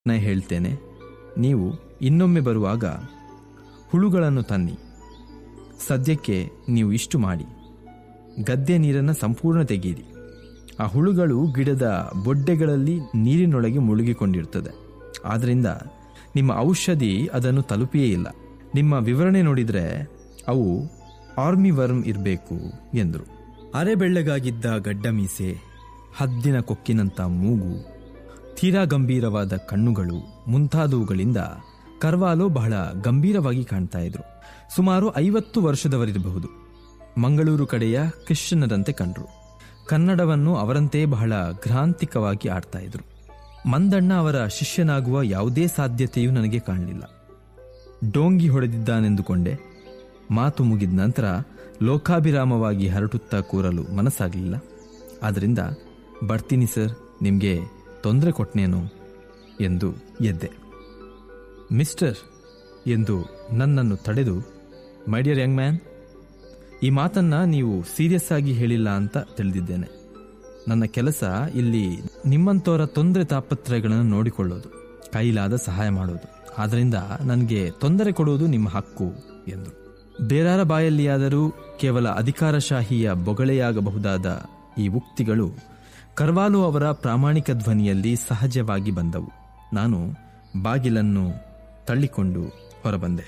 ನಾ ಹೇಳ್ತೇನೆ ನೀವು ಇನ್ನೊಮ್ಮೆ ಬರುವಾಗ ಹುಳುಗಳನ್ನು ತನ್ನಿ ಸದ್ಯಕ್ಕೆ ನೀವು ಇಷ್ಟು ಮಾಡಿ ಗದ್ದೆ ನೀರನ್ನು ಸಂಪೂರ್ಣ ತೆಗೀರಿ ಆ ಹುಳುಗಳು ಗಿಡದ ಬೊಡ್ಡೆಗಳಲ್ಲಿ ನೀರಿನೊಳಗೆ ಮುಳುಗಿಕೊಂಡಿರ್ತದೆ ಆದ್ದರಿಂದ ನಿಮ್ಮ ಔಷಧಿ ಅದನ್ನು ತಲುಪಿಯೇ ಇಲ್ಲ ನಿಮ್ಮ ವಿವರಣೆ ನೋಡಿದರೆ ಅವು ಆರ್ಮಿ ವರ್ಮ್ ಇರಬೇಕು ಎಂದರು ಅರೆ ಬೆಳ್ಳಗಾಗಿದ್ದ ಗಡ್ಡ ಮೀಸೆ ಹದ್ದಿನ ಕೊಕ್ಕಿನಂಥ ಮೂಗು ತೀರಾ ಗಂಭೀರವಾದ ಕಣ್ಣುಗಳು ಮುಂತಾದವುಗಳಿಂದ ಕರ್ವಾಲೋ ಬಹಳ ಗಂಭೀರವಾಗಿ ಕಾಣ್ತಾ ಇದ್ರು ಸುಮಾರು ಐವತ್ತು ವರ್ಷದವರಿರಬಹುದು ಮಂಗಳೂರು ಕಡೆಯ ಕ್ರಿಶ್ಚಿಯನರಂತೆ ಕಂಡ್ರು ಕನ್ನಡವನ್ನು ಅವರಂತೆ ಬಹಳ ಗ್ರಾಂತಿಕವಾಗಿ ಆಡ್ತಾ ಇದ್ರು ಮಂದಣ್ಣ ಅವರ ಶಿಷ್ಯನಾಗುವ ಯಾವುದೇ ಸಾಧ್ಯತೆಯೂ ನನಗೆ ಕಾಣಲಿಲ್ಲ ಡೋಂಗಿ ಹೊಡೆದಿದ್ದಾನೆಂದುಕೊಂಡೆ ಮಾತು ಮುಗಿದ ನಂತರ ಲೋಕಾಭಿರಾಮವಾಗಿ ಹರಟುತ್ತಾ ಕೂರಲು ಮನಸ್ಸಾಗಲಿಲ್ಲ ಆದ್ದರಿಂದ ಬರ್ತೀನಿ ಸರ್ ನಿಮಗೆ ತೊಂದರೆ ಕೊಟ್ನೇನು ಎಂದು ಎದ್ದೆ ಮಿಸ್ಟರ್ ಎಂದು ನನ್ನನ್ನು ತಡೆದು ಮೈ ಡಿಯರ್ ಯಂಗ್ ಮ್ಯಾನ್ ಈ ಮಾತನ್ನ ನೀವು ಸೀರಿಯಸ್ ಆಗಿ ಹೇಳಿಲ್ಲ ಅಂತ ತಿಳಿದಿದ್ದೇನೆ ನನ್ನ ಕೆಲಸ ಇಲ್ಲಿ ನಿಮ್ಮಂತವರ ತೊಂದರೆ ತಾಪತ್ರಯಗಳನ್ನು ನೋಡಿಕೊಳ್ಳೋದು ಕೈಲಾದ ಸಹಾಯ ಮಾಡೋದು ಆದ್ದರಿಂದ ನನಗೆ ತೊಂದರೆ ಕೊಡುವುದು ನಿಮ್ಮ ಹಕ್ಕು ಎಂದರು ಬೇರಾರ ಬಾಯಲ್ಲಿಯಾದರೂ ಕೇವಲ ಅಧಿಕಾರಶಾಹಿಯ ಬೊಗಳೆಯಾಗಬಹುದಾದ ಈ ಉಕ್ತಿಗಳು ಕರ್ವಾಲು ಅವರ ಪ್ರಾಮಾಣಿಕ ಧ್ವನಿಯಲ್ಲಿ ಸಹಜವಾಗಿ ಬಂದವು ನಾನು ಬಾಗಿಲನ್ನು ತಳ್ಳಿಕೊಂಡು ಹೊರಬಂದೆ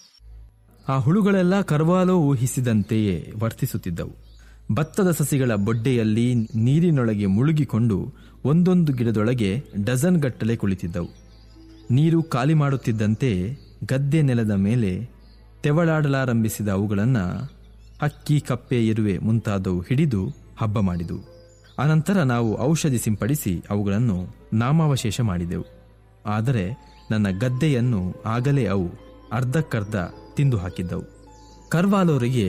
ಆ ಹುಳುಗಳೆಲ್ಲ ಕರ್ವಾಲೋ ಊಹಿಸಿದಂತೆಯೇ ವರ್ತಿಸುತ್ತಿದ್ದವು ಭತ್ತದ ಸಸಿಗಳ ಬೊಡ್ಡೆಯಲ್ಲಿ ನೀರಿನೊಳಗೆ ಮುಳುಗಿಕೊಂಡು ಒಂದೊಂದು ಗಿಡದೊಳಗೆ ಡಜನ್ ಗಟ್ಟಲೆ ಕುಳಿತಿದ್ದವು ನೀರು ಖಾಲಿ ಮಾಡುತ್ತಿದ್ದಂತೆ ಗದ್ದೆ ನೆಲದ ಮೇಲೆ ತೆವಳಾಡಲಾರಂಭಿಸಿದ ಅವುಗಳನ್ನು ಹಕ್ಕಿ ಕಪ್ಪೆ ಇರುವೆ ಮುಂತಾದವು ಹಿಡಿದು ಹಬ್ಬ ಮಾಡಿದವು ಅನಂತರ ನಾವು ಔಷಧಿ ಸಿಂಪಡಿಸಿ ಅವುಗಳನ್ನು ನಾಮಾವಶೇಷ ಮಾಡಿದೆವು ಆದರೆ ನನ್ನ ಗದ್ದೆಯನ್ನು ಆಗಲೇ ಅವು ಅರ್ಧಕ್ಕರ್ಧ ತಿಂದು ಹಾಕಿದ್ದವು ಕರ್ವಾಲೋರಿಗೆ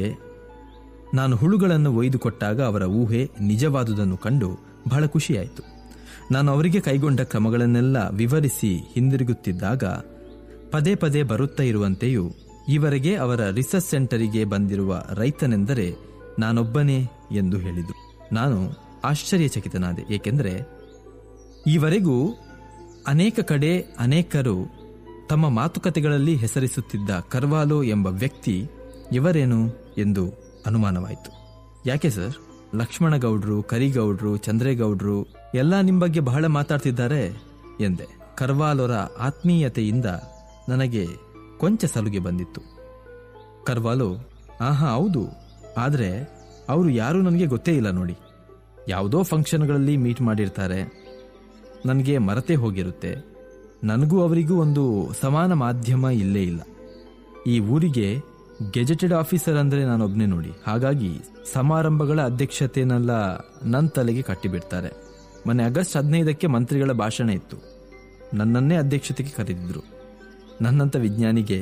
ನಾನು ಹುಳುಗಳನ್ನು ಒಯ್ದು ಕೊಟ್ಟಾಗ ಅವರ ಊಹೆ ನಿಜವಾದುದನ್ನು ಕಂಡು ಬಹಳ ಖುಷಿಯಾಯಿತು ನಾನು ಅವರಿಗೆ ಕೈಗೊಂಡ ಕ್ರಮಗಳನ್ನೆಲ್ಲ ವಿವರಿಸಿ ಹಿಂದಿರುಗುತ್ತಿದ್ದಾಗ ಪದೇ ಪದೇ ಬರುತ್ತಾ ಇರುವಂತೆಯೂ ಈವರೆಗೆ ಅವರ ರಿಸರ್ಚ್ ಸೆಂಟರಿಗೆ ಬಂದಿರುವ ರೈತನೆಂದರೆ ನಾನೊಬ್ಬನೇ ಎಂದು ಹೇಳಿದರು ನಾನು ಆಶ್ಚರ್ಯಚಕಿತನಾದೆ ಏಕೆಂದರೆ ಈವರೆಗೂ ಅನೇಕ ಕಡೆ ಅನೇಕರು ತಮ್ಮ ಮಾತುಕತೆಗಳಲ್ಲಿ ಹೆಸರಿಸುತ್ತಿದ್ದ ಕರ್ವಾಲೋ ಎಂಬ ವ್ಯಕ್ತಿ ಇವರೇನು ಎಂದು ಅನುಮಾನವಾಯಿತು ಯಾಕೆ ಸರ್ ಲಕ್ಷ್ಮಣಗೌಡ್ರು ಕರಿಗೌಡ್ರು ಚಂದ್ರೇಗೌಡ್ರು ಎಲ್ಲ ನಿಮ್ಮ ಬಗ್ಗೆ ಬಹಳ ಮಾತಾಡ್ತಿದ್ದಾರೆ ಎಂದೆ ಕರ್ವಾಲೋರ ಆತ್ಮೀಯತೆಯಿಂದ ನನಗೆ ಕೊಂಚ ಸಲುಗೆ ಬಂದಿತ್ತು ಕರ್ವಾಲೋ ಆಹಾ ಹೌದು ಆದರೆ ಅವರು ಯಾರೂ ನನಗೆ ಗೊತ್ತೇ ಇಲ್ಲ ನೋಡಿ ಯಾವುದೋ ಫಂಕ್ಷನ್ಗಳಲ್ಲಿ ಮೀಟ್ ಮಾಡಿರ್ತಾರೆ ನನಗೆ ಮರತೆ ಹೋಗಿರುತ್ತೆ ನನಗೂ ಅವರಿಗೂ ಒಂದು ಸಮಾನ ಮಾಧ್ಯಮ ಇಲ್ಲೇ ಇಲ್ಲ ಈ ಊರಿಗೆ ಗೆಜೆಟೆಡ್ ಆಫೀಸರ್ ಅಂದರೆ ನಾನೊಬ್ಬನೇ ನೋಡಿ ಹಾಗಾಗಿ ಸಮಾರಂಭಗಳ ಅಧ್ಯಕ್ಷತೆನೆಲ್ಲ ನನ್ನ ತಲೆಗೆ ಕಟ್ಟಿಬಿಡ್ತಾರೆ ಮೊನ್ನೆ ಆಗಸ್ಟ್ ಹದಿನೈದಕ್ಕೆ ಮಂತ್ರಿಗಳ ಭಾಷಣ ಇತ್ತು ನನ್ನನ್ನೇ ಅಧ್ಯಕ್ಷತೆಗೆ ಕರೆದಿದ್ರು ನನ್ನಂಥ ವಿಜ್ಞಾನಿಗೆ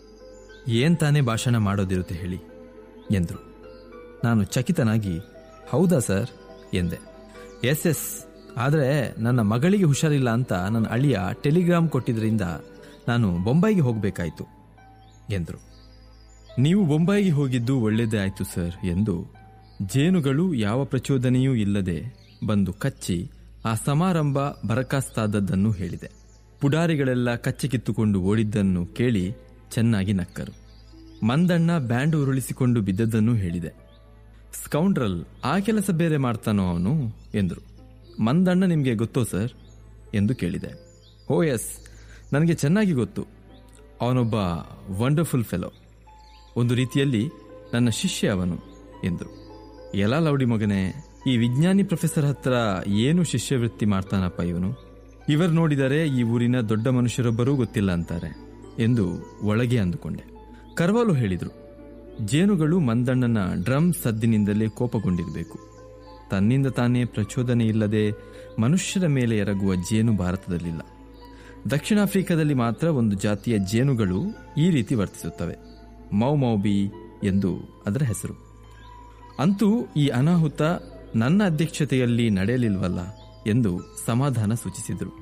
ಏನ್ ತಾನೇ ಭಾಷಣ ಮಾಡೋದಿರುತ್ತೆ ಹೇಳಿ ಎಂದರು ನಾನು ಚಕಿತನಾಗಿ ಹೌದಾ ಸರ್ ಎಂದೆ ಎಸ್ ಎಸ್ ಆದರೆ ನನ್ನ ಮಗಳಿಗೆ ಹುಷಾರಿಲ್ಲ ಅಂತ ನನ್ನ ಅಳಿಯ ಟೆಲಿಗ್ರಾಮ್ ಕೊಟ್ಟಿದ್ರಿಂದ ನಾನು ಬೊಂಬೈಗೆ ಹೋಗಬೇಕಾಯಿತು ಎಂದರು ನೀವು ಬೊಂಬೈಗೆ ಹೋಗಿದ್ದು ಒಳ್ಳೆಯದೇ ಆಯಿತು ಸರ್ ಎಂದು ಜೇನುಗಳು ಯಾವ ಪ್ರಚೋದನೆಯೂ ಇಲ್ಲದೆ ಬಂದು ಕಚ್ಚಿ ಆ ಸಮಾರಂಭ ಬರಕಾಸ್ತಾದದ್ದನ್ನು ಹೇಳಿದೆ ಪುಡಾರಿಗಳೆಲ್ಲ ಕಚ್ಚಿ ಕಿತ್ತುಕೊಂಡು ಓಡಿದ್ದನ್ನು ಕೇಳಿ ಚೆನ್ನಾಗಿ ನಕ್ಕರು ಮಂದಣ್ಣ ಬ್ಯಾಂಡ್ ಉರುಳಿಸಿಕೊಂಡು ಬಿದ್ದದ್ದನ್ನು ಹೇಳಿದೆ ಸ್ಕೌಂಡ್ರಲ್ ಆ ಕೆಲಸ ಬೇರೆ ಮಾಡ್ತಾನೋ ಅವನು ಎಂದರು ಮಂದಣ್ಣ ನಿಮಗೆ ಗೊತ್ತೋ ಸರ್ ಎಂದು ಕೇಳಿದೆ ಓ ಎಸ್ ನನಗೆ ಚೆನ್ನಾಗಿ ಗೊತ್ತು ಅವನೊಬ್ಬ ವಂಡರ್ಫುಲ್ ಫೆಲೋ ಒಂದು ರೀತಿಯಲ್ಲಿ ನನ್ನ ಶಿಷ್ಯ ಅವನು ಎಂದರು ಎಲ್ಲ ಲೌಡಿ ಮಗನೇ ಈ ವಿಜ್ಞಾನಿ ಪ್ರೊಫೆಸರ್ ಹತ್ರ ಏನು ಶಿಷ್ಯವೃತ್ತಿ ಮಾಡ್ತಾನಪ್ಪ ಇವನು ಇವರು ನೋಡಿದರೆ ಈ ಊರಿನ ದೊಡ್ಡ ಮನುಷ್ಯರೊಬ್ಬರೂ ಗೊತ್ತಿಲ್ಲ ಅಂತಾರೆ ಎಂದು ಒಳಗೆ ಅಂದುಕೊಂಡೆ ಕರ್ವಾಲು ಹೇಳಿದರು ಜೇನುಗಳು ಮಂದಣ್ಣನ ಡ್ರಮ್ ಸದ್ದಿನಿಂದಲೇ ಕೋಪಗೊಂಡಿರಬೇಕು ತನ್ನಿಂದ ತಾನೇ ಪ್ರಚೋದನೆ ಇಲ್ಲದೆ ಮನುಷ್ಯರ ಮೇಲೆ ಎರಗುವ ಜೇನು ಭಾರತದಲ್ಲಿಲ್ಲ ದಕ್ಷಿಣ ಆಫ್ರಿಕಾದಲ್ಲಿ ಮಾತ್ರ ಒಂದು ಜಾತಿಯ ಜೇನುಗಳು ಈ ರೀತಿ ವರ್ತಿಸುತ್ತವೆ ಮೌ ಮೌಬಿ ಎಂದು ಅದರ ಹೆಸರು ಅಂತೂ ಈ ಅನಾಹುತ ನನ್ನ ಅಧ್ಯಕ್ಷತೆಯಲ್ಲಿ ನಡೆಯಲಿಲ್ವಲ್ಲ ಎಂದು ಸಮಾಧಾನ ಸೂಚಿಸಿದರು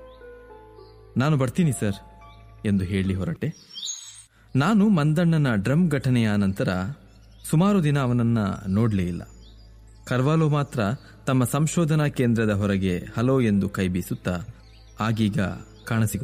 ನಾನು ಬರ್ತೀನಿ ಸರ್ ಎಂದು ಹೇಳಿ ಹೊರಟೆ ನಾನು ಮಂದಣ್ಣನ ಡ್ರಮ್ ಘಟನೆಯ ನಂತರ ಸುಮಾರು ದಿನ ಅವನನ್ನ ನೋಡಲೇ ಇಲ್ಲ ಕರ್ವಾಲೋ ಮಾತ್ರ ತಮ್ಮ ಸಂಶೋಧನಾ ಕೇಂದ್ರದ ಹೊರಗೆ ಹಲೋ ಎಂದು ಕೈ ಬೀಸುತ್ತಾ ಆಗೀಗ ಕಾಣಸಿಗುತ್ತದೆ